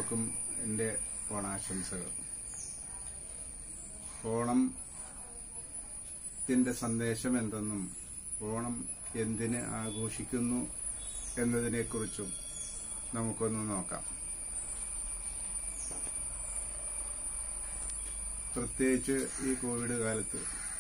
എല്ലാവർക്കും എൻ്റെ ഓണാശംസകൾ ഓണം ത്തിന്റെ സന്ദേശം എന്തെന്നും ഓണം എന്തിന് ആഘോഷിക്കുന്നു എന്നതിനെക്കുറിച്ചും നമുക്കൊന്ന് നോക്കാം പ്രത്യേകിച്ച് ഈ കോവിഡ് കാലത്ത്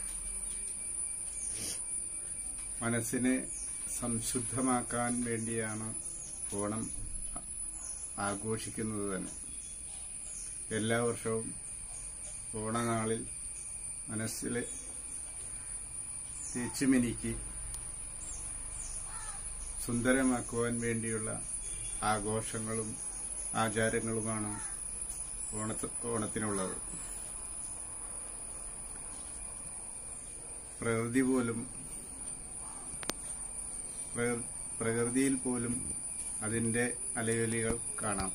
മനസ്സിനെ സംശുദ്ധമാക്കാൻ വേണ്ടിയാണ് ഓണം ആഘോഷിക്കുന്നത് തന്നെ എല്ലാ വർഷവും ഓണനാളിൽ മനസ്സിലെ തേച്ചുമിനിക്ക് സുന്ദരമാക്കുവാൻ വേണ്ടിയുള്ള ആഘോഷങ്ങളും ആചാരങ്ങളുമാണ് ഓണത്ത് ഓണത്തിനുള്ളത് പ്രകൃതി പോലും പ്രകൃ- പ്രകൃതിയിൽ പോലും അതിന്റെ അലയൊലികൾ കാണാം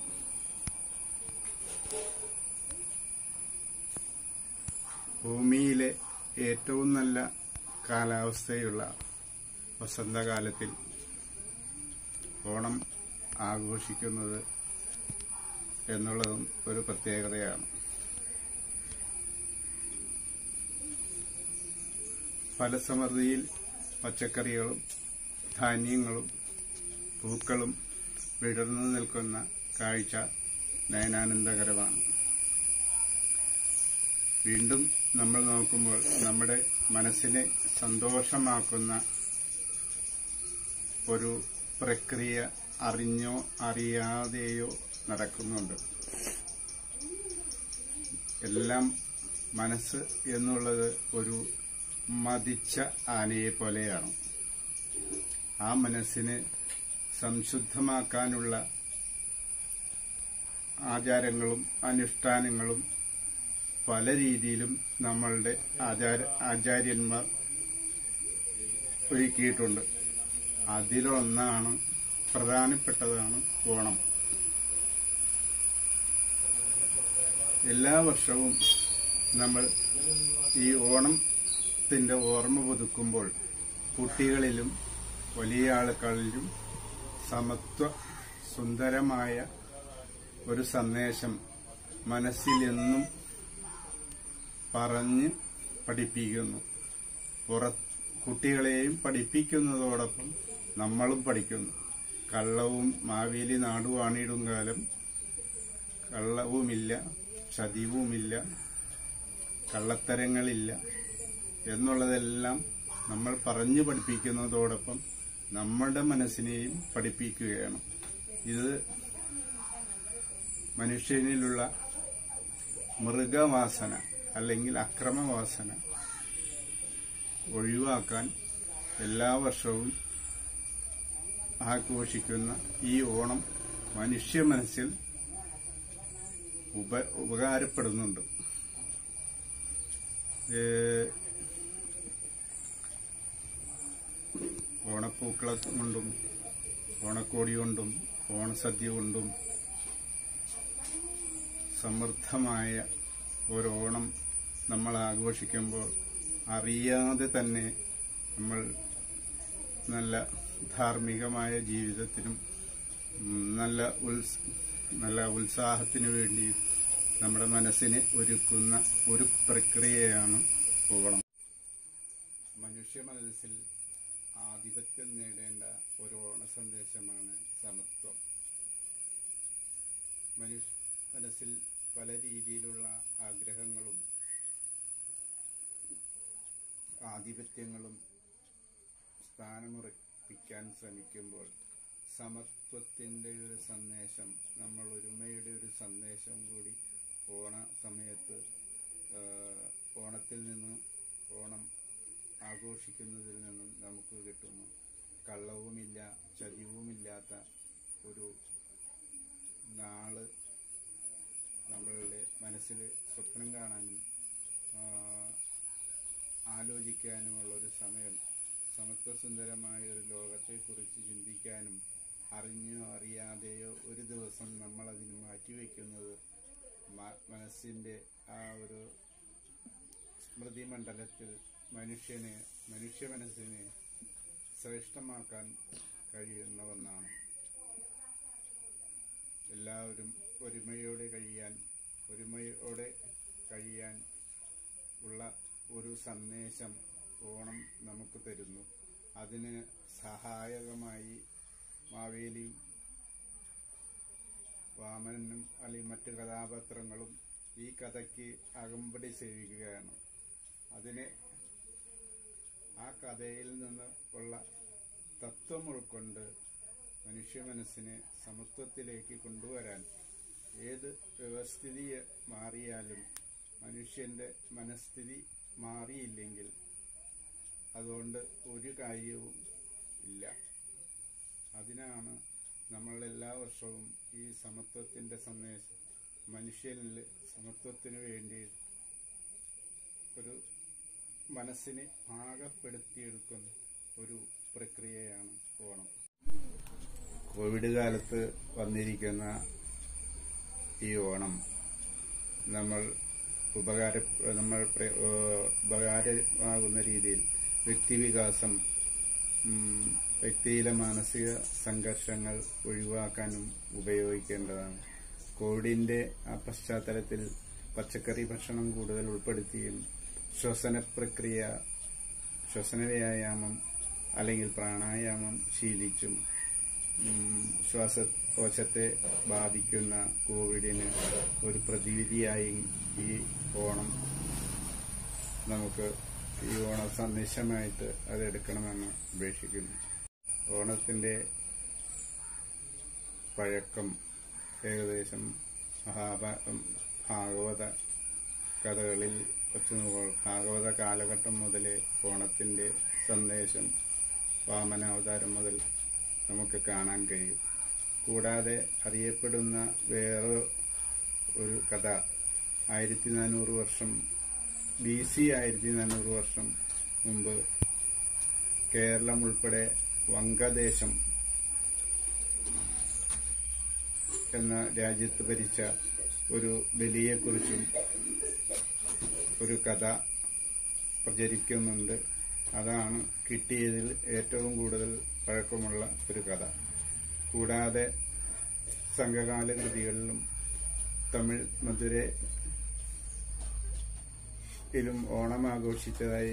ഭൂമിയിലെ ഏറ്റവും നല്ല കാലാവസ്ഥയുള്ള വസന്തകാലത്തിൽ ഓണം ആഘോഷിക്കുന്നത് എന്നുള്ളതും ഒരു പ്രത്യേകതയാണ് ഫലസമൃദ്ധിയിൽ പച്ചക്കറികളും ധാന്യങ്ങളും പൂക്കളും വിടർന്നു നിൽക്കുന്ന കാഴ്ച നയനാനന്ദകരമാണ് വീണ്ടും നമ്മൾ നോക്കുമ്പോൾ നമ്മുടെ മനസ്സിനെ സന്തോഷമാക്കുന്ന ഒരു പ്രക്രിയ അറിഞ്ഞോ അറിയാതെയോ നടക്കുന്നുണ്ട് എല്ലാം മനസ്സ് എന്നുള്ളത് ഒരു മതിച്ച ആനയെ പോലെയാണ് ആ മനസ്സിനെ സംശുദ്ധമാക്കാനുള്ള ആചാരങ്ങളും അനുഷ്ഠാനങ്ങളും പല രീതിയിലും നമ്മളുടെ ആചാര ആചാര്യന്മാർ ഒരുക്കിയിട്ടുണ്ട് അതിലൊന്നാണ് പ്രധാനപ്പെട്ടതാണ് ഓണം എല്ലാ വർഷവും നമ്മൾ ഈ ഓണത്തിന്റെ ഓർമ്മ പുതുക്കുമ്പോൾ കുട്ടികളിലും വലിയ ആളുകളിലും സമത്വ സുന്ദരമായ ഒരു സന്ദേശം മനസ്സിലെന്നും പറഞ്ഞ് പഠിപ്പിക്കുന്നു പുറ കുട്ടികളെയും പഠിപ്പിക്കുന്നതോടൊപ്പം നമ്മളും പഠിക്കുന്നു കള്ളവും മാവേലി നാടുവാണിടും കാലം കള്ളവുമില്ല ചതിവുമില്ല കള്ളത്തരങ്ങളില്ല എന്നുള്ളതെല്ലാം നമ്മൾ പറഞ്ഞു പഠിപ്പിക്കുന്നതോടൊപ്പം നമ്മുടെ മനസ്സിനെയും പഠിപ്പിക്കുകയാണ് ഇത് മനുഷ്യനിലുള്ള മൃഗവാസന അല്ലെങ്കിൽ അക്രമവാസന ഒഴിവാക്കാൻ എല്ലാ വർഷവും ആഘോഷിക്കുന്ന ഈ ഓണം മനുഷ്യ മനസ്സിൽ ഉപ ഉപകാരപ്പെടുന്നുണ്ട് ഏഹ് ഓണപ്പൂക്കള കൊണ്ടും ഓണക്കോടി കൊണ്ടും ഓണസദ്യ കൊണ്ടും സമൃദ്ധമായ ഒരോണം നമ്മൾ ആഘോഷിക്കുമ്പോൾ അറിയാതെ തന്നെ നമ്മൾ നല്ല ധാർമ്മികമായ ജീവിതത്തിനും ഉം, നല്ല ഉത്സ നല്ല ഉത്സാഹത്തിനു വേണ്ടിയും നമ്മുടെ മനസ്സിനെ ഒരുക്കുന്ന ഒരു പ്രക്രിയയാണ് ഓണം മനുഷ്യ മനസ്സിൽ ആധിപത്യം നേടേണ്ട ഒരു ഓണ സന്ദേശമാണ് സമത്വം മനുഷ്യ മനസ്സിൽ പല രീതിയിലുള്ള ആഗ്രഹങ്ങളും ആധിപത്യങ്ങളും സ്ഥാനമുറപ്പിക്കാൻ ശ്രമിക്കുമ്പോൾ സമത്വത്തിന്റെ ഒരു സന്ദേശം നമ്മൾ ഒരുമയുടെ ഒരു സന്ദേശം കൂടി ഓണ സമയത്ത് ആ, ഓണത്തിൽ നിന്ന് ഓണം ആഘോഷിക്കുന്നതിൽ നിന്നും നമുക്ക് കിട്ടുന്നു കള്ളവുമില്ല ചതിവുമില്ലാത്ത ഒരു നാള് നമ്മളുടെ മനസ്സിൽ സ്വപ്നം കാണാനും ആ, ആലോചിക്കാനുമുള്ള ഒരു സമയം സമത്വസുന്ദരമായ ഒരു ലോകത്തെക്കുറിച്ച് ചിന്തിക്കാനും അറിഞ്ഞോ അറിയാതെയോ ഒരു ദിവസം നമ്മൾ അതിന് മാറ്റിവെക്കുന്നത് മ- മനസ്സിന്റെ ആ ഒരു സ്മൃതി മണ്ഡലത്തിൽ മനുഷ്യനെ മനുഷ്യ മനസ്സിനെ ശ്രേഷ്ഠമാക്കാൻ കഴിയുന്ന ഒന്നാണ് എല്ലാവരും ഒരുമയോടെ കഴിയാൻ ഒരുമയോടെ കഴിയാൻ ഉള്ള ഒരു സന്ദേശം ഓണം നമുക്ക് തരുന്നു അതിന് സഹായകമായി മാവേലിയും വാമനനും അല്ലെങ്കിൽ മറ്റു കഥാപാത്രങ്ങളും ഈ കഥയ്ക്ക് അകമ്പടി സേവിക്കുകയാണ് അതിന് ആ കഥയിൽ നിന്ന് ഉള്ള തത്വം ഉൾക്കൊണ്ട് മനുഷ്യ മനസ്സിനെ സമത്വത്തിലേക്ക് കൊണ്ടുവരാൻ ഏത് വ്യവസ്ഥിതി മാറിയാലും മനുഷ്യന്റെ മനസ്ഥിതി മാറിയില്ലെങ്കിൽ അതുകൊണ്ട് ഒരു കാര്യവും ഇല്ല അതിനാണ് നമ്മൾ എല്ലാ വർഷവും ഈ സമത്വത്തിന്റെ സന്ദേശം മനുഷ്യനിൽ സമത്വത്തിന് വേണ്ടി ഒരു മനസ്സിനെ പാകപ്പെടുത്തിയെടുക്കുന്ന ഒരു പ്രക്രിയയാണ് ഓണം കോവിഡ് കാലത്ത് വന്നിരിക്കുന്ന ഈ ഓണം നമ്മൾ ഉപകാര നമ്മൾ പ്ര- ഏഹ് ഉപകാരമാകുന്ന രീതിയിൽ വ്യക്തിവികാസം ഉം, വ്യക്തിയിലെ മാനസിക സംഘർഷങ്ങൾ ഒഴിവാക്കാനും ഉപയോഗിക്കേണ്ടതാണ് കോവിഡിന്റെ ആ പശ്ചാത്തലത്തിൽ പച്ചക്കറി ഭക്ഷണം കൂടുതൽ ഉൾപ്പെടുത്തിയും ശ്വസന പ്രക്രിയ ശ്വസന വ്യായാമം അല്ലെങ്കിൽ പ്രാണായാമം ശീലിച്ചും ഉം, ശ്വാസകോശത്തെ ബാധിക്കുന്ന കോവിഡിന് ഒരു പ്രതിവിധിയായി ഈ ഓണം നമുക്ക് ഈ ഓണ സന്ദേശമായിട്ട് അത് എടുക്കണമെന്ന് അപേക്ഷിക്കുന്നു ഓണത്തിന്റെ പഴക്കം ഏകദേശം മഹാഭാ- ഭാഗവത കഥകളിൽ വച്ചു നോക്കുമ്പോൾ ഭാഗവത കാലഘട്ടം മുതലേ ഓണത്തിന്റെ സന്ദേശം വാമനാവതാരം മുതൽ നമുക്ക് കാണാൻ കഴിയും കൂടാതെ അറിയപ്പെടുന്ന വേറെ ഒരു കഥ ആയിരത്തി നാനൂറ് വർഷം ബി സി ആയിരത്തി നാനൂറ് വർഷം മുമ്പ് കേരളം ഉൾപ്പെടെ വങ്കദേശം എന്ന രാജ്യത്ത് ഭരിച്ച ഒരു ബലിയെക്കുറിച്ചും ഒരു കഥ പ്രചരിക്കുന്നുണ്ട് അതാണ് കിട്ടിയതിൽ ഏറ്റവും കൂടുതൽ പഴക്കമുള്ള ഒരു കഥ കൂടാതെ സംഘകാല കൃതികളിലും തമിഴ് മധുരയിലും ഓണം ആഘോഷിച്ചതായി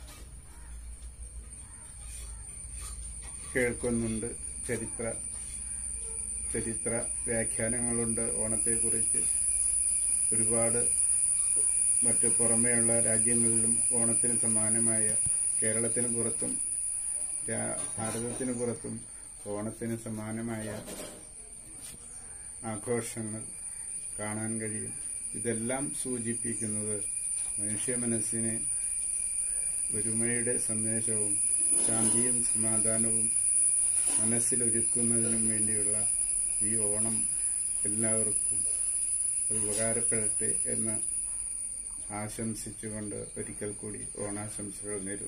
കേൾക്കുന്നുണ്ട് ചരിത്ര ചരിത്ര വ്യാഖ്യാനങ്ങളുണ്ട് ഓണത്തെക്കുറിച്ച് ഒരുപാട് മറ്റു പുറമേയുള്ള രാജ്യങ്ങളിലും ഓണത്തിന് സമാനമായ കേരളത്തിന് പുറത്തും രാ- ഭാരതത്തിന് പുറത്തും ഓണത്തിന് സമാനമായ ആഘോഷങ്ങൾ കാണാൻ കഴിയും ഇതെല്ലാം സൂചിപ്പിക്കുന്നത് മനുഷ്യ മനസ്സിനെ ഒരുമയുടെ സന്ദേശവും ശാന്തിയും സമാധാനവും മനസ്സിലൊരുക്കുന്നതിനും വേണ്ടിയുള്ള ഈ ഓണം എല്ലാവർക്കും ഒരു ഉപകാരപ്പെടട്ടെ എന്ന് ആശംസിച്ചുകൊണ്ട് ഒരിക്കൽ കൂടി ഓണാശംസകൾ നേരുന്നു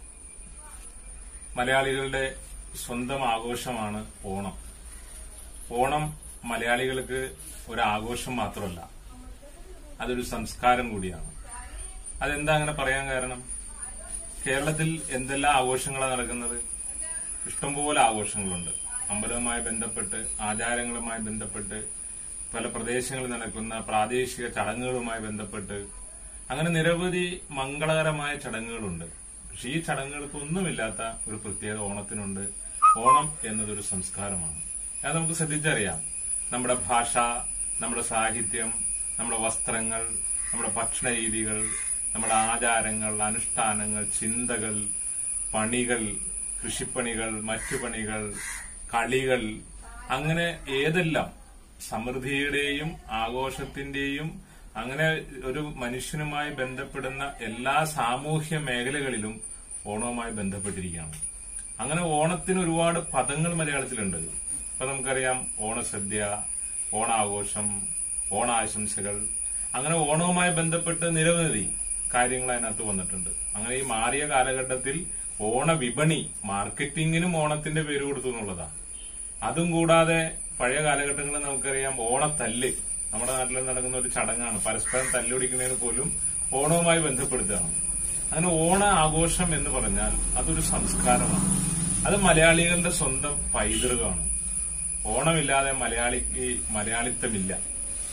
മലയാളികളുടെ സ്വന്തം ആഘോഷമാണ് ഓണം ഓണം മലയാളികൾക്ക് ഒരു ആഘോഷം മാത്രമല്ല അതൊരു സംസ്കാരം കൂടിയാണ് അതെന്താ അങ്ങനെ പറയാൻ കാരണം കേരളത്തിൽ എന്തെല്ലാം ആഘോഷങ്ങളാണ് നടക്കുന്നത് ഇഷ്ടംപോലെ ആഘോഷങ്ങളുണ്ട് അമ്പലവുമായി ബന്ധപ്പെട്ട് ആചാരങ്ങളുമായി ബന്ധപ്പെട്ട് പല പ്രദേശങ്ങളിൽ നടക്കുന്ന പ്രാദേശിക ചടങ്ങുകളുമായി ബന്ധപ്പെട്ട് അങ്ങനെ നിരവധി മംഗളകരമായ ചടങ്ങുകളുണ്ട് പക്ഷെ ഈ ചടങ്ങുകൾക്കൊന്നുമില്ലാത്ത ഒരു പ്രത്യേകത ഓണത്തിനുണ്ട് ഓണം എന്നതൊരു സംസ്കാരമാണ് അത് നമുക്ക് ശ്രദ്ധിച്ചറിയാം നമ്മുടെ ഭാഷ നമ്മുടെ സാഹിത്യം നമ്മുടെ വസ്ത്രങ്ങൾ നമ്മുടെ ഭക്ഷണ രീതികൾ നമ്മുടെ ആചാരങ്ങൾ അനുഷ്ഠാനങ്ങൾ ചിന്തകൾ പണികൾ കൃഷിപ്പണികൾ മറ്റു പണികൾ കളികൾ അങ്ങനെ ഏതെല്ലാം സമൃദ്ധിയുടെയും ആഘോഷത്തിന്റെയും അങ്ങനെ ഒരു മനുഷ്യനുമായി ബന്ധപ്പെടുന്ന എല്ലാ സാമൂഹ്യ മേഖലകളിലും ഓണവുമായി ബന്ധപ്പെട്ടിരിക്കുകയാണ് അങ്ങനെ ഓണത്തിന് ഒരുപാട് പദങ്ങൾ മലയാളത്തിലുണ്ട് ഇപ്പൊ നമുക്കറിയാം ഓണസദ്യ ഓണാഘോഷം ഓണാശംസകൾ അങ്ങനെ ഓണവുമായി ബന്ധപ്പെട്ട് നിരവധി കാര്യങ്ങൾ അതിനകത്ത് വന്നിട്ടുണ്ട് അങ്ങനെ ഈ മാറിയ കാലഘട്ടത്തിൽ ഓണവിപണി മാർക്കറ്റിങ്ങിനും ഓണത്തിന്റെ പേര് കൊടുത്തു എന്നുള്ളതാ അതും കൂടാതെ പഴയ കാലഘട്ടങ്ങളിൽ നമുക്കറിയാം ഓണത്തല്ല് നമ്മുടെ നാട്ടിൽ നടക്കുന്ന ഒരു ചടങ്ങാണ് പരസ്പരം തല്ലുപിടിക്കുന്നതിന് പോലും ഓണവുമായി ബന്ധപ്പെടുത്തുകയാണ് അങ്ങനെ ഓണ ആഘോഷം എന്ന് പറഞ്ഞാൽ അതൊരു സംസ്കാരമാണ് അത് മലയാളികളുടെ സ്വന്തം പൈതൃകമാണ് ഓണമില്ലാതെ മലയാളിക്ക് മലയാളിത്തമില്ല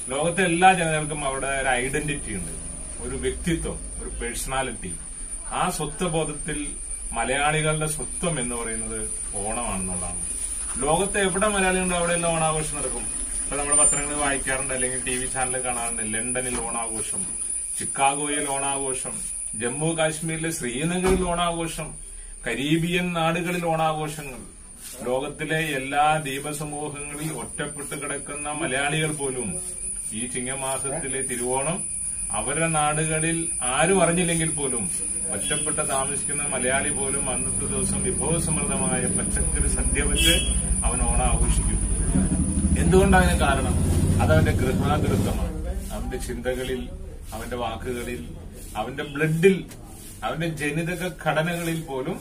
ലോകത്തെ എല്ലാ ജനതകൾക്കും അവിടെ ഒരു ഐഡന്റിറ്റി ഉണ്ട് ഒരു വ്യക്തിത്വം ഒരു പേഴ്സണാലിറ്റി ആ സ്വത്വബോധത്തിൽ മലയാളികളുടെ സ്വത്വം എന്ന് പറയുന്നത് ഓണമാണെന്നുള്ളതാണ് ലോകത്തെ എവിടെ മലയാളികളുണ്ടോ അവിടെയെല്ലാം ഓണാഘോഷം നടക്കും ഇപ്പൊ നമ്മുടെ പത്രങ്ങളിൽ വായിക്കാറുണ്ട് അല്ലെങ്കിൽ ടി വി ചാനലിൽ കാണാറുണ്ട് ലണ്ടനിൽ ഓണാഘോഷം ചിക്കാഗോയിൽ ഓണാഘോഷം ജമ്മു കാശ്മീരിലെ ശ്രീനഗറിൽ ഓണാഘോഷം കരീബിയൻ നാടുകളിൽ ഓണാഘോഷങ്ങൾ ലോകത്തിലെ എല്ലാ ദ്വീപസമൂഹങ്ങളിൽ ഒറ്റപ്പെട്ട് കിടക്കുന്ന മലയാളികൾ പോലും ഈ ചിങ്ങമാസത്തിലെ തിരുവോണം അവരുടെ നാടുകളിൽ ആരും അറിഞ്ഞില്ലെങ്കിൽ പോലും ഒറ്റപ്പെട്ട് താമസിക്കുന്ന മലയാളി പോലും അന്നത്തെ ദിവസം വിഭവസമൃദ്ധമായ പച്ചക്കറി സദ്യ വെച്ച് അവൻ ഓണം ആഘോഷിക്കും എന്തുകൊണ്ടാണ് അതിന് കാരണം അതവന്റെ ഗൃഹാതൃത്വമാണ് അവന്റെ ചിന്തകളിൽ അവന്റെ വാക്കുകളിൽ അവന്റെ ബ്ലഡിൽ അവന്റെ ജനിതക ഘടനകളിൽ പോലും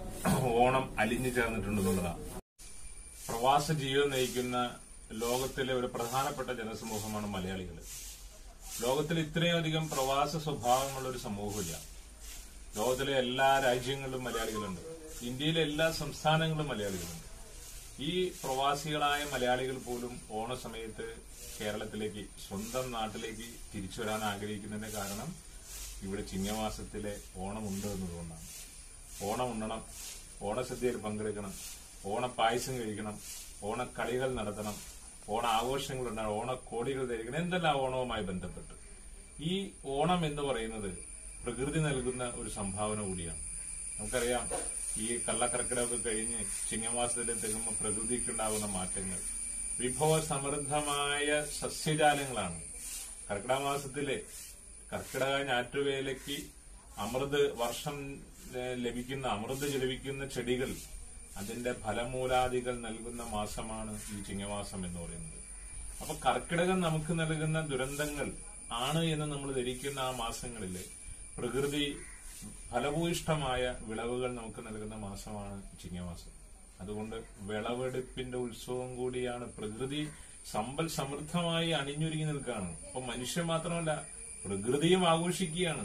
ഓണം അലിഞ്ഞു ചേർന്നിട്ടുണ്ടെന്നുള്ളതാണ് പ്രവാസ ജീവിതം നയിക്കുന്ന ലോകത്തിലെ ഒരു പ്രധാനപ്പെട്ട ജനസമൂഹമാണ് മലയാളികൾ ലോകത്തിൽ ഇത്രയും അധികം പ്രവാസ സ്വഭാവമുള്ള ഒരു സമൂഹമില്ല ലോകത്തിലെ എല്ലാ രാജ്യങ്ങളിലും മലയാളികളുണ്ട് ഇന്ത്യയിലെ എല്ലാ സംസ്ഥാനങ്ങളിലും മലയാളികളുണ്ട് ഈ പ്രവാസികളായ മലയാളികൾ പോലും ഓണസമയത്ത് കേരളത്തിലേക്ക് സ്വന്തം നാട്ടിലേക്ക് തിരിച്ചു വരാൻ ആഗ്രഹിക്കുന്നതിന്റെ കാരണം ഇവിടെ ചിങ്ങമാസത്തിലെ ഓണമുണ്ട് എന്നതുകൊണ്ടാണ് ഓണം ഉണ്ണണം ഓണസദ്യയിൽ പങ്കെടുക്കണം ഓണപ്പായസം കഴിക്കണം ഓണക്കളികൾ നടത്തണം ഓണ ആഘോഷങ്ങൾ ഉണ്ടാകണം ഓണക്കോടികൾ ധരിക്കണം എന്തെല്ലാം ഓണവുമായി ബന്ധപ്പെട്ട് ഈ ഓണം എന്ന് പറയുന്നത് പ്രകൃതി നൽകുന്ന ഒരു സംഭാവന കൂടിയാണ് നമുക്കറിയാം ഈ കള്ളക്കർക്കിടമൊക്കെ കഴിഞ്ഞ് ചിങ്ങമാസത്തിലെത്തുമ്പോൾ പ്രകൃതിക്കുണ്ടാകുന്ന മാറ്റങ്ങൾ വിഭവ സമൃദ്ധമായ സസ്യജാലങ്ങളാണ് കർക്കിടക മാസത്തിലെ കർക്കിടക ഞാറ്റുവേലയ്ക്ക് അമൃത് വർഷം ഏഹ്, ലഭിക്കുന്ന അമൃത് ലഭിക്കുന്ന ചെടികൾ അതിന്റെ ഫലമൂലാദികൾ നൽകുന്ന മാസമാണ് ഈ ചിങ്ങമാസം എന്ന് പറയുന്നത് അപ്പൊ കർക്കിടകം നമുക്ക് നൽകുന്ന ദുരന്തങ്ങൾ ആണ് എന്ന് നമ്മൾ ധരിക്കുന്ന ആ മാസങ്ങളിൽ പ്രകൃതി ഫലഭൂയിഷ്ടമായ വിളവുകൾ നമുക്ക് നൽകുന്ന മാസമാണ് ചിങ്ങമാസം അതുകൊണ്ട് വിളവെടുപ്പിന്റെ ഉത്സവം കൂടിയാണ് പ്രകൃതി സമ്പൽ സമൃദ്ധമായി അണിഞ്ഞൊരുങ്ങി നിൽക്കുകയാണ് അപ്പൊ മനുഷ്യൻ മാത്രമല്ല പ്രകൃതിയും ആഘോഷിക്കുകയാണ്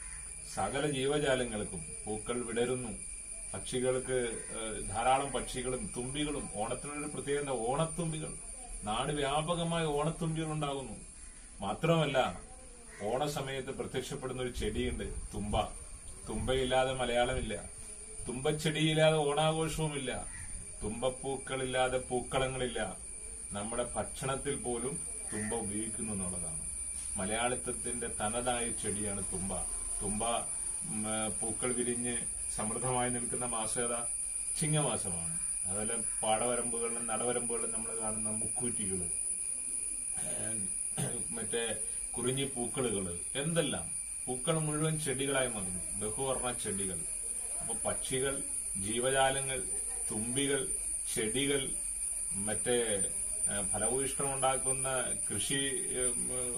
സകല ജീവജാലങ്ങൾക്കും പൂക്കൾ വിടരുന്നു പക്ഷികൾക്ക് ഏഹ്, ധാരാളം പക്ഷികളും തുമ്പികളും ഓണത്തിനൊരു പ്രത്യേകത ഓണത്തുമ്പികൾ നാട് വ്യാപകമായ ഓണത്തുമ്പികൾ ഉണ്ടാകുന്നു മാത്രമല്ല ഓണസമയത്ത് പ്രത്യക്ഷപ്പെടുന്ന ഒരു ചെടിയുണ്ട് തുമ്പ തുമ്പയില്ലാതെ മലയാളമില്ല തുമ്പച്ചെടിയില്ലാതെ ഓണാഘോഷവുമില്ല തുമ്പപ്പൂക്കളില്ലാതെ പൂക്കളങ്ങളില്ല നമ്മുടെ ഭക്ഷണത്തിൽ പോലും തുമ്പ ഉപയോഗിക്കുന്നു എന്നുള്ളതാണ് മലയാളിത്വത്തിന്റെ തനതായ ചെടിയാണ് തുമ്പ തുമ്പ ഉം, ഏ, പൂക്കൾ വിരിഞ്ഞ് സമൃദ്ധമായി നിൽക്കുന്ന മാസം ഏതാ ചിങ്ങമാസമാണ് അതുപോലെ പാടവരമ്പുകളിലും നടവരമ്പുകളിലും നമ്മൾ കാണുന്ന മുക്കൂറ്റികള് ഏഹ് മറ്റേ കുറിഞ്ഞി പൂക്കളുകള് എന്തെല്ലാം പൂക്കൾ മുഴുവൻ ചെടികളായി മാറുന്നു ബഹുവർണ്ണ ചെടികൾ അപ്പൊ പക്ഷികൾ ജീവജാലങ്ങൾ തുമ്പികൾ ചെടികൾ മറ്റേ ഏഹ് ഫലഭൂയിഷ്ടമുണ്ടാക്കുന്ന കൃഷി ഏഹ്,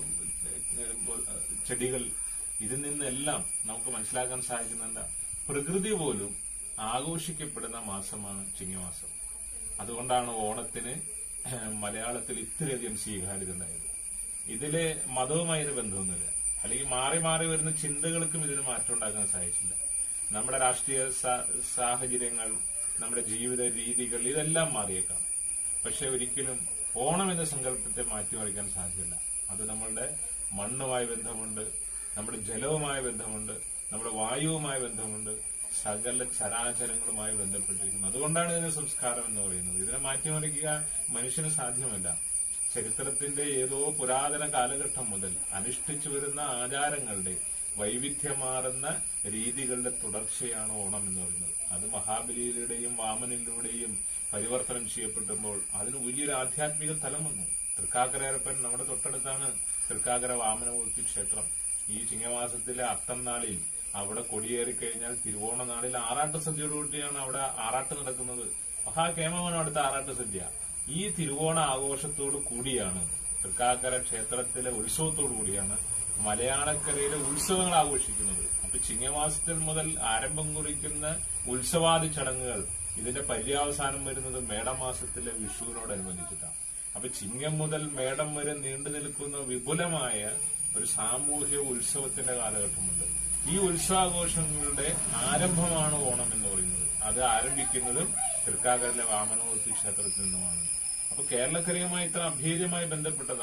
ഏഹ്, ചെടികൾ ഇതിൽ നിന്നെല്ലാം നമുക്ക് മനസ്സിലാക്കാൻ സാധിക്കുന്ന എന്താ പ്രകൃതി പോലും ആഘോഷിക്കപ്പെടുന്ന മാസമാണ് ചിങ്ങമാസം അതുകൊണ്ടാണ് ഓണത്തിന് മലയാളത്തിൽ ഇത്രയധികം സ്വീകാര്യത ഉണ്ടായത് ഇതിലെ മതവുമായി ഒരു ബന്ധമൊന്നുമില്ല അല്ലെങ്കിൽ മാറി മാറി വരുന്ന ചിന്തകൾക്കും ഇതിന് മാറ്റം ഉണ്ടാക്കാൻ സാധിച്ചില്ല നമ്മുടെ രാഷ്ട്രീയ സാ- സാഹചര്യങ്ങൾ നമ്മുടെ ജീവിത രീതികൾ ഇതെല്ലാം മാറിയേക്കാം പക്ഷെ ഒരിക്കലും ഓണം എന്ന സങ്കല്പത്തെ മാറ്റിമറിക്കാൻ സാധ്യമല്ല അത് നമ്മളുടെ മണ്ണുമായി ബന്ധമുണ്ട് നമ്മുടെ ജലവുമായി ബന്ധമുണ്ട് നമ്മുടെ വായുവുമായി ബന്ധമുണ്ട് സകല ചരാചരങ്ങളുമായി ബന്ധപ്പെട്ടിരിക്കുന്നു അതുകൊണ്ടാണ് ഇതിന് സംസ്കാരം എന്ന് പറയുന്നത് ഇതിനെ മാറ്റിമറിക്കുക മനുഷ്യന് സാധ്യമല്ല ചരിത്രത്തിന്റെ ഏതോ പുരാതന കാലഘട്ടം മുതൽ അനുഷ്ഠിച്ചു വരുന്ന ആചാരങ്ങളുടെ വൈവിധ്യമാർന്ന രീതികളുടെ തുടർച്ചയാണ് ഓണം എന്ന് പറയുന്നത് അത് മഹാബലിയിലൂടെയും വാമനിലൂടെയും പരിവർത്തനം ചെയ്യപ്പെട്ടുമ്പോൾ അതിന് വലിയൊരു ആധ്യാത്മിക തലം വന്നു തൃക്കാക്കരയപ്പൻ നമ്മുടെ തൊട്ടടുത്താണ് തൃക്കാക്കര വാമനമൂർത്തി ക്ഷേത്രം ഈ ചിങ്ങമാസത്തിലെ അത്തം നാളിൽ അവിടെ കൊടിയേറി കഴിഞ്ഞാൽ തിരുവോണ നാളിൽ ആറാട്ട് സദ്യയോടുകൂടിയാണ് അവിടെ ആറാട്ട് നടക്കുന്നത് മഹാകേമമാണ് അവിടുത്തെ ആറാട്ട് സദ്യ ഈ തിരുവോണ ആഘോഷത്തോടു കൂടിയാണ് തൃക്കാക്കര ക്ഷേത്രത്തിലെ ഉത്സവത്തോടു കൂടിയാണ് മലയാളക്കരയിലെ ഉത്സവങ്ങൾ ആഘോഷിക്കുന്നത് അപ്പൊ ചിങ്ങമാസത്തിൽ മുതൽ ആരംഭം കുറിക്കുന്ന ഉത്സവാദി ചടങ്ങുകൾ ഇതിന്റെ പര്യാവസാനം വരുന്നത് മേടമാസത്തിലെ വിഷുവിനോടനുബന്ധിച്ചിട്ടാണ് അപ്പൊ ചിങ്ങം മുതൽ മേടം വരെ നീണ്ടു നിൽക്കുന്ന വിപുലമായ ഒരു സാമൂഹ്യ ഉത്സവത്തിന്റെ കാലഘട്ടമുണ്ട് ഈ ഉത്സവാഘോഷങ്ങളുടെ ആരംഭമാണ് ഓണം എന്ന് പറയുന്നത് അത് ആരംഭിക്കുന്നതും തൃക്കാക്കരയിലെ വാമനമൂർത്തി ക്ഷേത്രത്തിൽ നിന്നുമാണ് അപ്പൊ കേരളക്കരയുമായി ഇത്ര അഭേദ്യമായി ബന്ധപ്പെട്ടതാണ്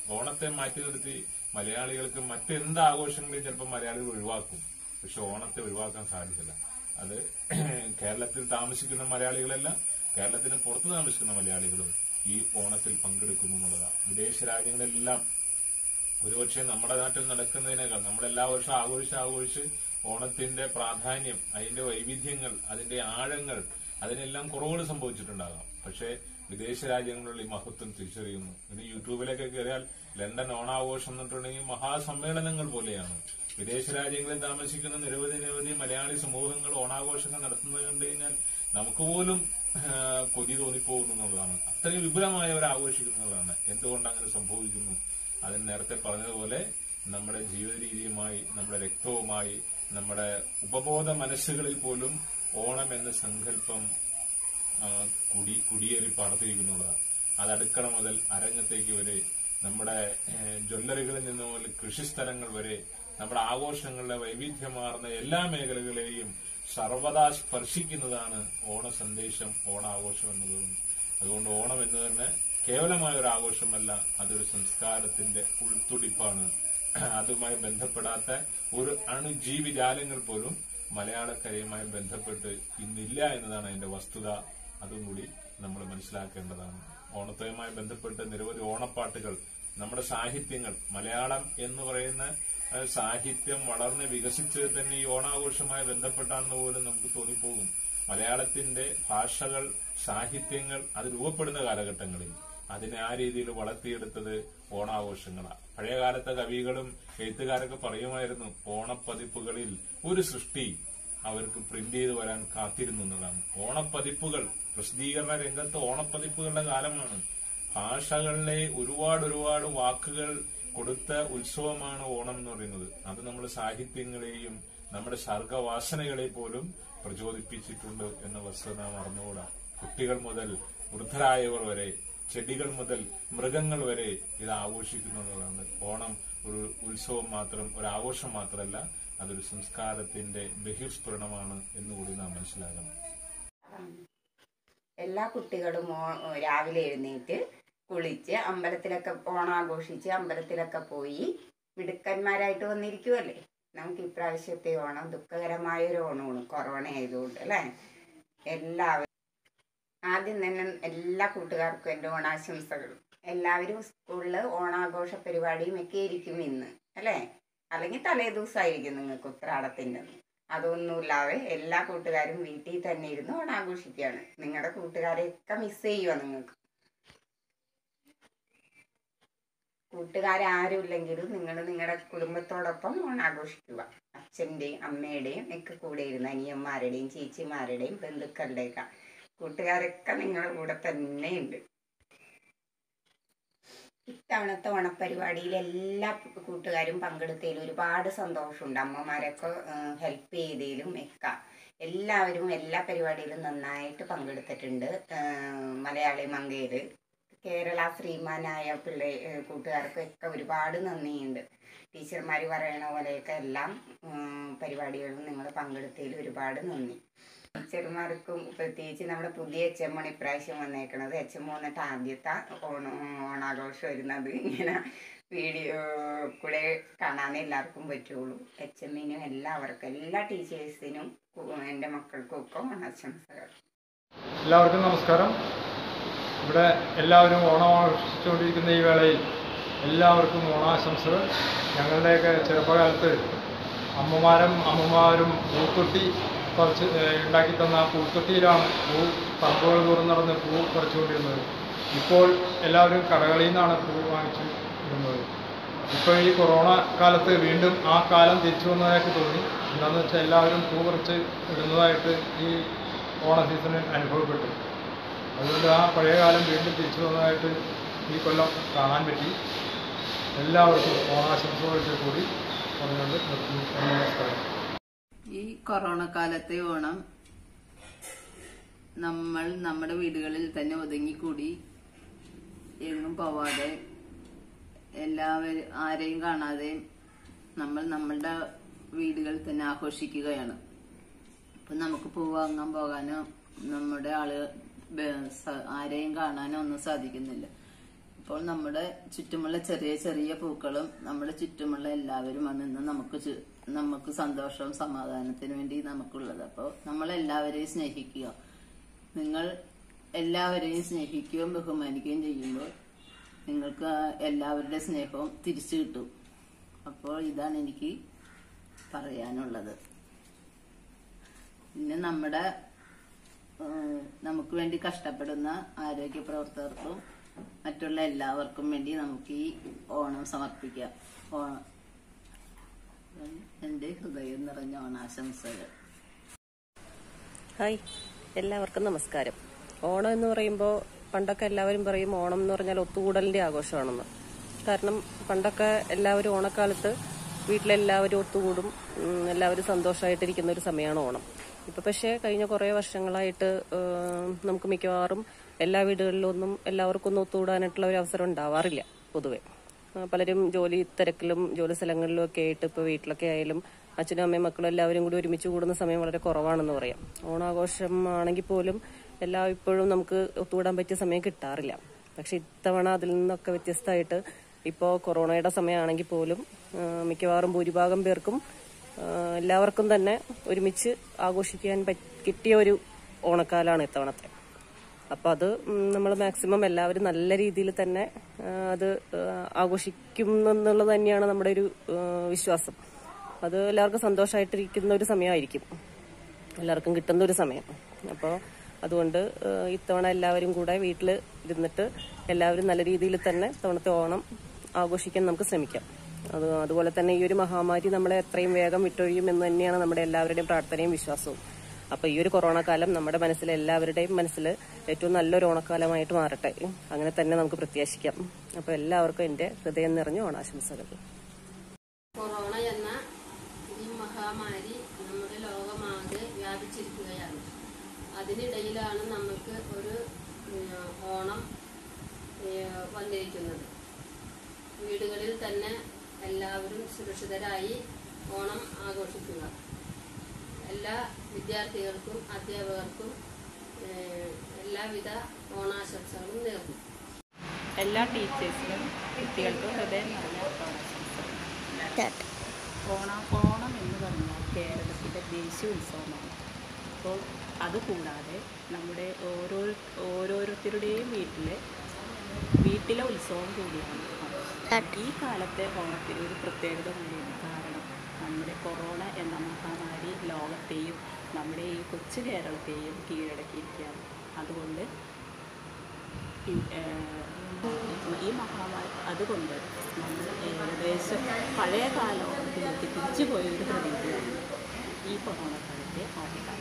ഓണത്തെ മാറ്റി നിർത്തി മലയാളികൾക്ക് മറ്റെന്ത് ആഘോഷങ്ങളെയും ചിലപ്പോൾ മലയാളികൾ ഒഴിവാക്കും പക്ഷെ ഓണത്തെ ഒഴിവാക്കാൻ സാധിക്കില്ല അത് കേരളത്തിൽ താമസിക്കുന്ന മലയാളികളല്ല കേരളത്തിന് പുറത്ത് താമസിക്കുന്ന മലയാളികളും ഈ ഓണത്തിൽ പങ്കെടുക്കുന്നു എന്നുള്ളതാണ് വിദേശ രാജ്യങ്ങളെല്ലാം ഒരുപക്ഷെ നമ്മുടെ നാട്ടിൽ നടക്കുന്നതിനേക്കാൾ നമ്മൾ എല്ലാ വർഷവും ആഘോഷിച്ച് ആഘോഷിച്ച് ഓണത്തിന്റെ പ്രാധാന്യം അതിന്റെ വൈവിധ്യങ്ങൾ അതിന്റെ ആഴങ്ങൾ അതിനെല്ലാം കുറവുകൾ സംഭവിച്ചിട്ടുണ്ടാകാം പക്ഷേ വിദേശ രാജ്യങ്ങളിലുള്ള ഈ മഹത്വം തിരിച്ചറിയുന്നു ഇനി യൂട്യൂബിലൊക്കെ കയറിയാൽ ലണ്ടൻ ഓണാഘോഷം എന്നിട്ടുണ്ടെങ്കിൽ മഹാസമ്മേളനങ്ങൾ പോലെയാണ് വിദേശ രാജ്യങ്ങളിൽ താമസിക്കുന്ന നിരവധി നിരവധി മലയാളി സമൂഹങ്ങൾ ഓണാഘോഷങ്ങൾ നടത്തുന്നത് കണ്ടു കഴിഞ്ഞാൽ നമുക്ക് പോലും ആ, കൊതി തോന്നിപ്പോകുന്നു എന്നുള്ളതാണ് അത്രയും വിപുലമായി അവർ ആഘോഷിക്കുന്നതാണ് എന്തുകൊണ്ട് അങ്ങനെ സംഭവിക്കുന്നു അതിന് നേരത്തെ പറഞ്ഞതുപോലെ നമ്മുടെ ജീവിത രീതിയുമായി നമ്മുടെ രക്തവുമായി നമ്മുടെ ഉപബോധ മനസ്സുകളിൽ പോലും ഓണം എന്ന സങ്കല്പം ആ, കുടി കുടിയേറി പാർത്തിരിക്കുന്നുള്ളതാണ് അത് അടുക്കള മുതൽ അരങ്ങത്തേക്ക് വരെ നമ്മുടെ ഏഹ്, ജ്വല്ലറികളിൽ നിന്ന് മുതൽ കൃഷിസ്ഥലങ്ങൾ വരെ നമ്മുടെ ആഘോഷങ്ങളുടെ വൈവിധ്യമാർന്ന എല്ലാ മേഖലകളെയും സർവദാ സ്പർശിക്കുന്നതാണ് ഓണ സന്ദേശം ഓണാഘോഷം എന്നതും അതുകൊണ്ട് ഓണം എന്ന് തന്നെ കേവലമായ ഒരു ആഘോഷമല്ല അതൊരു സംസ്കാരത്തിന്റെ ഉൾത്തുടിപ്പാണ് അതുമായി ബന്ധപ്പെടാത്ത ഒരു അണുജീവിജാലങ്ങൾ പോലും മലയാളക്കരയുമായി ബന്ധപ്പെട്ട് ഇന്നില്ല എന്നതാണ് അതിന്റെ വസ്തുത അതും കൂടി നമ്മൾ മനസ്സിലാക്കേണ്ടതാണ് ഓണത്തുമായി ബന്ധപ്പെട്ട് നിരവധി ഓണപ്പാട്ടുകൾ നമ്മുടെ സാഹിത്യങ്ങൾ മലയാളം എന്ന് പറയുന്ന ഏഹ്, സാഹിത്യം വളർന്ന് വികസിച്ചത് തന്നെ ഈ ഓണാഘോഷവുമായി ബന്ധപ്പെട്ടാണെന്ന് പോലും നമുക്ക് തോന്നിപ്പോകും മലയാളത്തിന്റെ ഭാഷകൾ സാഹിത്യങ്ങൾ അത് രൂപപ്പെടുന്ന കാലഘട്ടങ്ങളിൽ അതിനെ ആ രീതിയിൽ വളർത്തിയെടുത്തത് ഓണാഘോഷങ്ങളാണ് പഴയകാലത്തെ കവികളും എഴുത്തുകാരൊക്കെ പറയുമായിരുന്നു ഓണപ്പതിപ്പുകളിൽ ഒരു സൃഷ്ടി അവർക്ക് പ്രിന്റ് ചെയ്ത് വരാൻ കാത്തിരുന്നു എന്നതാണ് ഓണപ്പതിപ്പുകൾ പ്രസിദ്ധീകരണ രംഗത്ത് ഓണപ്പതിപ്പുകളുടെ കാലമാണ് ഭാഷകളിലെ ഒരുപാട് ഒരുപാട് വാക്കുകൾ കൊടുത്ത ഉത്സവമാണ് ഓണം എന്ന് പറയുന്നത് അത് നമ്മുടെ സാഹിത്യങ്ങളെയും നമ്മുടെ സർഗവാസനകളെ പോലും പ്രചോദിപ്പിച്ചിട്ടുണ്ട് എന്ന വസ്തുത നാം മറന്നുകൂടാ കുട്ടികൾ മുതൽ വൃദ്ധരായവർ വരെ ചെടികൾ മുതൽ മൃഗങ്ങൾ വരെ ഇത് ആഘോഷിക്കുന്നതാണ് ഓണം ഒരു ഉത്സവം മാത്രം ഒരു ആഘോഷം മാത്രമല്ല അതൊരു സംസ്കാരത്തിന്റെ ബഹിർസ്ഫുരണമാണ് എന്നുകൂടി നാം മനസ്സിലാക്കണം എല്ലാ കുട്ടികളും ഓ- രാവിലെ എഴുന്നേറ്റ് കുളിച്ച് അമ്പലത്തിലൊക്കെ ഓണാഘോഷിച്ച് അമ്പലത്തിലൊക്കെ പോയി മിടുക്കന്മാരായിട്ട് വന്നിരിക്കുമല്ലേ നമുക്ക് ഇപ്രാവശ്യത്തെ ഓണം ദുഃഖകരമായ ഒരു ഓണമാണ് കൊറോണ ആയതുകൊണ്ട് അല്ലേ എല്ലാവരും ആദ്യം തന്നെ എല്ലാ കൂട്ടുകാർക്കും എൻ്റെ ഓണാശംസകൾ എല്ലാവരും സ്കൂളിൽ ഓണാഘോഷ പരിപാടിയും ഒക്കെ ഇരിക്കും ഇന്ന് അല്ലേ അല്ലെങ്കിൽ തലേ ദിവസമായിരിക്കും നിങ്ങൾക്ക് ഉത്രാടത്തിൻ്റെ അന്ന്. അതൊന്നുമില്ലാതെ എല്ലാ കൂട്ടുകാരും വീട്ടിൽ തന്നെ ഇരുന്ന് ഓണാഘോഷിക്കുകയാണ് നിങ്ങളുടെ കൂട്ടുകാരെയൊക്കെ മിസ് ചെയ്യുക നിങ്ങൾക്ക് കൂട്ടുകാരും ഇല്ലെങ്കിലും നിങ്ങൾ നിങ്ങളുടെ കുടുംബത്തോടൊപ്പം ഓണാഘോഷിക്കുക അച്ഛൻ്റെയും അമ്മയുടെയും ഒക്കെ കൂടെ ഇരുന്ന് അനിയന്മാരുടെയും ചേച്ചിമാരുടെയും ബന്ധുക്കളുടെയൊക്കെ കൂട്ടുകാരൊക്കെ നിങ്ങളുടെ കൂടെ തന്നെയുണ്ട് ഇത്തവണത്തെ ഓണപ്പരിപാടിയിൽ എല്ലാ കൂട്ടുകാരും പങ്കെടുത്തതിൽ ഒരുപാട് സന്തോഷമുണ്ട് അമ്മമാരൊക്കെ ഹെൽപ്പ് ചെയ്തതിലും ഒക്കെ എല്ലാവരും എല്ലാ പരിപാടിയിലും നന്നായിട്ട് പങ്കെടുത്തിട്ടുണ്ട് ആ, മലയാളി മങ്കയില് കേരള ശ്രീമാനായ പിള്ളേ ഏഹ് കൂട്ടുകാർക്കൊക്കെ ഒരുപാട് നന്ദിയുണ്ട് ടീച്ചർമാർ പറയണ പോലെയൊക്കെ എല്ലാം ഉം, പരിപാടികളും നിങ്ങൾ പങ്കെടുത്തതിൽ ഒരുപാട് നന്ദി ടീച്ചർമാർക്കും പ്രത്യേകിച്ച് നമ്മുടെ പുതിയ എച്ച് എം ആണ് ഇപ്രാവശ്യം വന്നേക്കണത് എച്ച് എം വന്നിട്ട് ആദ്യത്തെ ഓണ ഓണാഘോഷം വരുന്നത് ഇങ്ങനെ വീഡിയോ കൂടെ കാണാൻ എല്ലാവർക്കും പറ്റുള്ളൂ എച്ച് എമ്മിനും എല്ലാവർക്കും എല്ലാ ടീച്ചേഴ്സിനും എൻ്റെ മക്കൾക്കും ഒക്കെ ഓണാശംസകൾ എല്ലാവർക്കും നമസ്കാരം ഇവിടെ എല്ലാവരും ഓണം ആഘോഷിച്ചുകൊണ്ടിരിക്കുന്ന ഈ വേളയിൽ എല്ലാവർക്കും ഓണാശംസകൾ ഞങ്ങളുടെയൊക്കെ ചെറുപ്പകാലത്ത് അമ്മമാരും അമ്മമാരും പൂത്തൊട്ടി പറിച്ച് ഏഹ് ഉണ്ടാക്കി തന്ന ആ പൂത്തൊട്ടിയിലാണ് പൂ പറമ്പുകൾ തോറും നടന്ന് പൂ പറിച്ചുകൊണ്ടിരുന്നത് ഇപ്പോൾ എല്ലാവരും കടകളിൽ നിന്നാണ് പൂ വാങ്ങിച്ചു ഇടുന്നത് ഇപ്പോൾ ഈ കൊറോണ കാലത്ത് വീണ്ടും ആ കാലം തിരിച്ചു വന്നതായിട്ട് തോന്നി എന്താണെന്ന് വെച്ചാൽ എല്ലാവരും പൂ പറിച്ച് ഇടുന്നതായിട്ട് ഈ ഓണ സീസണിൽ അനുഭവപ്പെട്ടു അതുകൊണ്ട് ആ പഴയ കാലം വീണ്ടും തിരിച്ചു വന്നതായിട്ട് ഈ കൊല്ലം കാണാൻ പറ്റി എല്ലാവർക്കും ഓണാശംസകളൊക്കെ കൂടി പറഞ്ഞുകൊണ്ട് നിർത്തുന്നു നമസ്കാരം ഈ കൊറോണ കാലത്തെ ഓണം നമ്മൾ നമ്മുടെ വീടുകളിൽ തന്നെ ഒതുങ്ങിക്കൂടി എങ്ങും പോവാതെ എല്ലാവരും ആരെയും കാണാതെ നമ്മൾ നമ്മളുടെ വീടുകളിൽ തന്നെ ആഘോഷിക്കുകയാണ് അപ്പൊ നമുക്ക് പൂ വാങ്ങാൻ പോകാനോ നമ്മുടെ ആള് ബ- സ- ആരെയും കാണാനോ ഒന്നും സാധിക്കുന്നില്ല അപ്പോൾ നമ്മുടെ ചുറ്റുമുള്ള ചെറിയ ചെറിയ പൂക്കളും നമ്മുടെ ചുറ്റുമുള്ള എല്ലാവരുമാണ് ഇന്ന് നമുക്ക് ചു- നമുക്ക് സന്തോഷവും സമാധാനത്തിന് വേണ്ടി നമുക്കുള്ളത് അപ്പോൾ നമ്മൾ എല്ലാവരെയും സ്നേഹിക്കുക നിങ്ങൾ എല്ലാവരെയും സ്നേഹിക്കുകയും ബഹുമാനിക്കുകയും ചെയ്യുമ്പോൾ നിങ്ങൾക്ക് ആ എല്ലാവരുടെ സ്നേഹവും തിരിച്ചു കിട്ടും അപ്പോൾ ഇതാണ് എനിക്ക് പറയാനുള്ളത് പിന്നെ നമ്മുടെ ഏഹ്, നമുക്ക് വേണ്ടി കഷ്ടപ്പെടുന്ന ആരോഗ്യ പ്രവർത്തകർക്കും മറ്റുള്ള എല്ലാവർക്കും വേണ്ടി നമുക്ക് ഈ ഓണം സമർപ്പിക്കാം ഓണം എന്റെ ഹൃദയം നിറഞ്ഞ ഓണാശംസകൾ ഹായ് എല്ലാവർക്കും നമസ്കാരം ഓണം എന്ന് പറയുമ്പോൾ പണ്ടൊക്കെ എല്ലാവരും പറയും ഓണം എന്ന് പറഞ്ഞാൽ ഒത്തുകൂടലിന്റെ ആഘോഷമാണെന്ന് കാരണം പണ്ടൊക്കെ എല്ലാവരും ഓണക്കാലത്ത് വീട്ടിലെല്ലാവരും ഒത്തുകൂടും ഉം, എല്ലാവരും സന്തോഷമായിട്ടിരിക്കുന്ന ഒരു സമയമാണ് ഓണം ഇപ്പൊ പക്ഷേ കഴിഞ്ഞ കുറേ വർഷങ്ങളായിട്ട് ഏം, നമുക്ക് മിക്കവാറും എല്ലാ വീടുകളിലൊന്നും എല്ലാവർക്കും ഒന്നും ഒത്തുകൂടാനായിട്ടുള്ള ഒരു അവസരം ഉണ്ടാവാറില്ല പൊതുവെ ആ, പലരും ജോലി തിരക്കിലും ജോലി സ്ഥലങ്ങളിലും ഒക്കെ ആയിട്ട് ഇപ്പോൾ വീട്ടിലൊക്കെ ആയാലും അച്ഛനും അമ്മയും മക്കളും എല്ലാവരും കൂടി ഒരുമിച്ച് കൂടുന്ന സമയം വളരെ കുറവാണെന്ന് പറയാം ഓണാഘോഷം ആണെങ്കിൽ പോലും എല്ലാ ഇപ്പോഴും നമുക്ക് ഒത്തുകൂടാൻ പറ്റിയ സമയം കിട്ടാറില്ല പക്ഷെ ഇത്തവണ അതിൽ നിന്നൊക്കെ വ്യത്യസ്തമായിട്ട് ഇപ്പോൾ കൊറോണയുടെ സമയമാണെങ്കിൽ പോലും ആ, മിക്കവാറും ഭൂരിഭാഗം പേർക്കും ആ, എല്ലാവർക്കും തന്നെ ഒരുമിച്ച് ആഘോഷിക്കാൻ പറ്റ- കിട്ടിയ ഒരു ഓണക്കാലാണ് ഇത്തവണത്തെ അപ്പൊ അത് നമ്മൾ മാക്സിമം എല്ലാവരും നല്ല രീതിയിൽ തന്നെ ആ, അത് ആ, ആഘോഷിക്കും എന്നുള്ളത് തന്നെയാണ് നമ്മുടെ ഒരു ആ, വിശ്വാസം അത് എല്ലാവർക്കും സന്തോഷമായിട്ടിരിക്കുന്ന ഒരു സമയമായിരിക്കും എല്ലാവർക്കും കിട്ടുന്ന ഒരു സമയം അപ്പോൾ അതുകൊണ്ട് ആ, ഇത്തവണ എല്ലാവരും കൂടെ വീട്ടിൽ ഇരുന്നിട്ട് എല്ലാവരും നല്ല രീതിയിൽ തന്നെ തവണത്തെ ഓണം ആഘോഷിക്കാൻ നമുക്ക് ശ്രമിക്കാം അത് അതുപോലെ തന്നെ ഈ ഒരു മഹാമാരി നമ്മളെ എത്രയും വേഗം വിട്ടൊഴിയും എന്ന് തന്നെയാണ് നമ്മുടെ എല്ലാവരുടെയും പ്രാർത്ഥനയും വിശ്വാസവും അപ്പൊ ഈ ഒരു കൊറോണ കാലം നമ്മുടെ മനസ്സിൽ എല്ലാവരുടെയും മനസ്സിൽ ഏറ്റവും നല്ലൊരു ഓണക്കാലമായിട്ട് മാറട്ടെ അങ്ങനെ തന്നെ നമുക്ക് പ്രത്യാശിക്കാം അപ്പൊ എല്ലാവർക്കും എന്റെ ഹൃദയം നിറഞ്ഞ ഓണാശംസകൾ കൊറോണ എന്ന ഈ മഹാമാരി നമ്മുടെ ലോകമാകെ വ്യാപിച്ചിരിക്കുകയാണ് അതിനിടയിലാണ് നമുക്ക് ഒരു ഉം, ഓണം ഏഹ്, വന്നിരിക്കുന്നത് വീടുകളിൽ തന്നെ എല്ലാവരും സുരക്ഷിതരായി ഓണം ആഘോഷിക്കുക എല്ലാ വിദ്യാർത്ഥികൾക്കും അധ്യാപകർക്കും ഏഹ്, എല്ലാവിധ ഓണാശംസകളും നേർന്നു എല്ലാ ടീച്ചേഴ്സിനും കുട്ടികൾക്കും ഹൃദയം നിറഞ്ഞ ഓണാശംസകൾ ഓണം ഓണം എന്ന് പറഞ്ഞാൽ കേരളത്തിൻ്റെ ദേശീയ ഉത്സവമാണ് അപ്പോൾ അതുകൂടാതെ നമ്മുടെ ഓരോ ഓരോരുത്തരുടെയും വീട്ടിലെ വീട്ടിലെ ഉത്സവം കൂടിയാണ് ഓണം. ഈ കാലത്തെ ഓണത്തിന് ഒരു പ്രത്യേകത കൂടിയാണ് കാരണം നമ്മുടെ കൊറോണ എന്ന മഹാമാരി ലോകത്തെയും നമ്മുടെ ഈ കൊച്ചു കേരളത്തെയും കീഴടക്കിയിരിക്കുകയാണ് അതുകൊണ്ട് ഈ- ഏഹ് ഈ മഹാമാരി അതുകൊണ്ട് നമ്മൾ ഏകദേശം പഴയ കാലത്തിലേക്ക് തിരിച്ചു പോയൊരു പ്രതീതിയാണ് ഈ കൊറോണ കാലത്തെ ഓണക്കാലം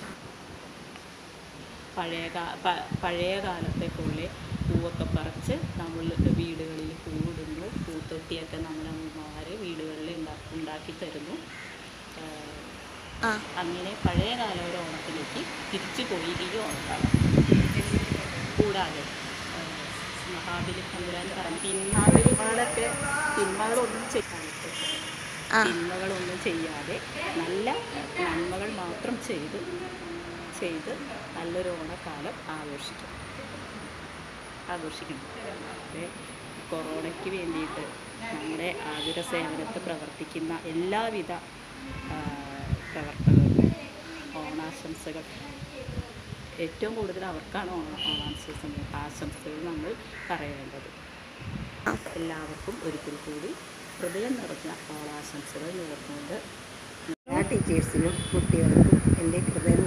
പഴയ കാ- പ- പഴയ കാലത്തെ പോലെ പൂവൊക്കെ പറിച്ച് നമ്മൾ വീടുകളിൽ പൂവിടുന്നു പൂത്തൊട്ടിയൊക്കെ നമ്മുടെ അമ്മമാർ വീടുകളിൽ ഉണ്ടാ ഉണ്ടാക്കി തരുന്നു ഏഹ് അങ്ങനെ പഴയ കാല ഒരു ഓണത്തിലേക്ക് തിരിച്ചു പോയി ഈ ഓണക്കാലം കൂടാതെ ഏഹ്, മഹാബലി തമ്പുരാൻ പറഞ്ഞു തിന്മകളൊക്കെ തിന്മകളൊന്നും ചെയ്യാതെ തിന്മകളൊന്നും ചെയ്യാതെ നല്ല നന്മകൾ മാത്രം ചെയ്ത് ചെയ്ത് നല്ലൊരു ഓണക്കാലം ആഘോഷിക്കും ആഘോഷിക്കണം അതെ കൊറോണയ്ക്ക് വേണ്ടിയിട്ട് നമ്മുടെ ആതുര സേവനത്ത് പ്രവർത്തിക്കുന്ന എല്ലാവിധ ആ, പ്രവർത്തകർക്കും ഓണാശംസകൾ ഏറ്റവും കൂടുതൽ അവർക്കാണ് ഓണ ഓണാശംസ ആശംസകൾ നമ്മൾ പറയേണ്ടത് എല്ലാവർക്കും ഒരിക്കൽ കൂടി ഹൃദയം നിറഞ്ഞ ഓണാശംസകൾ നേർന്നുകൊണ്ട് എല്ലാ ടീച്ചേഴ്സിനും കുട്ടികൾക്കും എൻ്റെ ഹൃദയം